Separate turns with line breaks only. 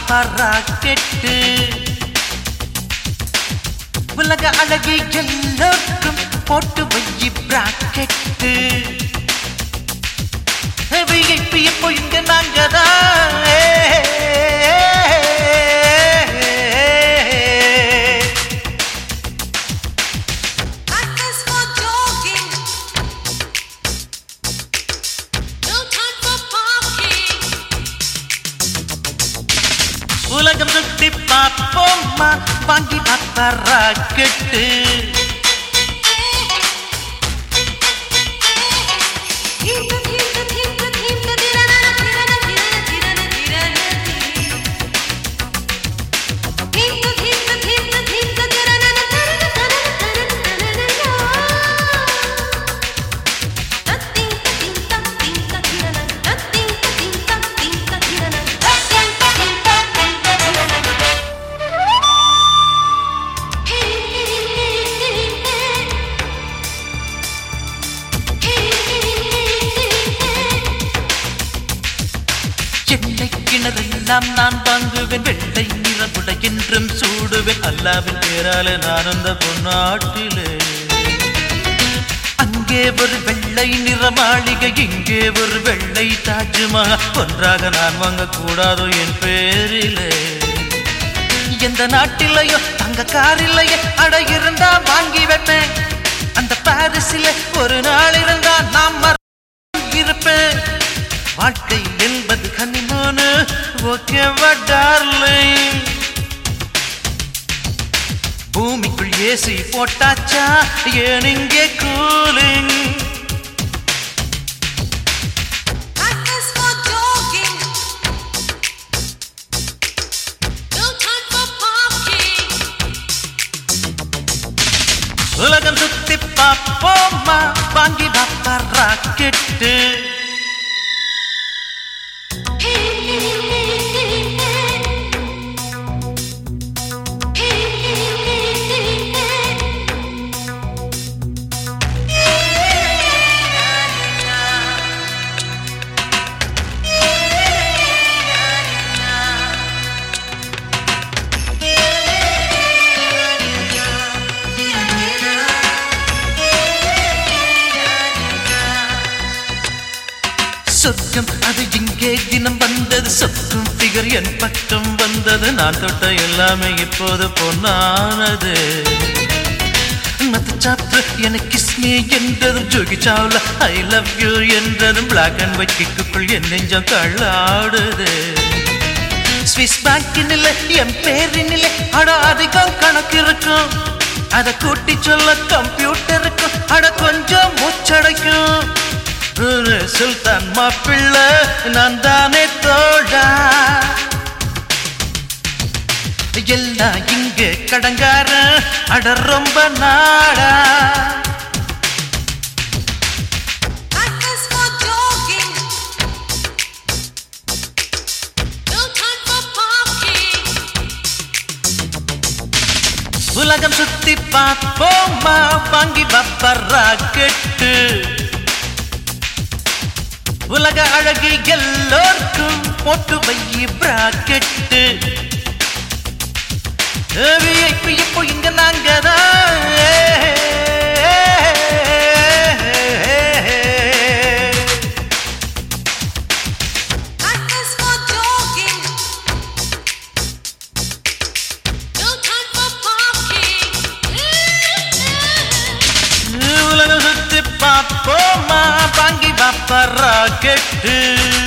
பாப்பா ராக்கெட்டு உலக அழகி எல்லோருக்கும் போட்டு வையி பிராக்கெட்டு விஐபி இப்போ இங்க நாங்கதான்
Life is for jogging. No time for parking.
உலகம் சுத்தி பார்ப்போம்மா வாங்கி பாப்பா rocket
Thinta, thinta, thinta, thinta, tirana, tirana, tirana, tirana, tirana, Thinta, thinta, thinta, thinta, tirana, tarana, tarana, tarana, tarana. Tinta, tinta, tinta, tirana. Tinta, tinta, tinta, tirana. Tinta, tinta, tinta, tirana. Hey, hey, hey, hey.
எண்ணெய் கிணறெல்லாம் நான் வாங்குவேன் வெள்ளை நிறமுட என்றும் சூடுவேன் அல்லாவின் பேரால நான் அந்த பொன்னாட்டிலே அங்கே ஒரு வெள்ளை நிற மாளிகை இங்கே ஒரு வெள்ளை தாஜ்மஹால் ஒன்றாக நான் வாங்கக்கூடாதோ என் பேரிலே எந்த நாட்டிலையோ தங்க காரில்லையே அட இருந்தா வாங்கி வைப்பேன் அந்த பாரிஸில் ஒரு நாள் இருந்தா நாம் மறந்து இருப்பேன் வாழ்க்கை என்பது கனிமோனு ஓகேவா டார்லிங் பூமிக்குள் ஏசி போட்டாச்சா ஏன் இங்கே cooling
Life is for jogging. No time for parking.
உலகம் சுத்தி பார்ப்போமா வாங்கி பாப்பா rocket
Hey, hey, hey, hey. Hey, hey, hey, hey.
சொர்க்கம் அது இங்கே தினம் வந்தது சொர்க்கம் ஃபிகர் என் பக்கம் வந்தது நான் தொட்ட எல்லாமே இப்போது பொன்னானது மத்தச்சாப்பு எனக்கு கிஸ்மி என்றதும் Juhi Chawla I love you என்றதும் பிளாக் அண்ட் ஒயிட் கிக்குக்குள் என் நெஞ்சம் கள்ளாடுது ஸ்விஸ் பேங்கினில் என் பேரினில் அட அதிகம் கணக்கு இருக்கும் அதை கூட்டி சொல்ல கம்ப்யூட்டருக்கும் அட கொஞ்சம் மூச்சடைக்கும் ஒரு சுல்தான் மாப்பிள்ளை நான் தானே தோழா எல்லாம் இங்கே கடங்கார அட ரொம்ப நாடா
Life is for jogging. No time for parking.
உலகம் சுத்தி பார்ப்போமா வாங்கி பாப்பா ராக்கெட்டு உலக அழகி எல்லோருக்கும் போட்டு வையி பிராக்கெட்டு விஐபி இப்போ இங்க நாங்கதான்
Life is for jogging. No time for parking.
உலகம் சுத்தி பார்ப்போமா வாங்கி பாப்பா ராக்கெட்டு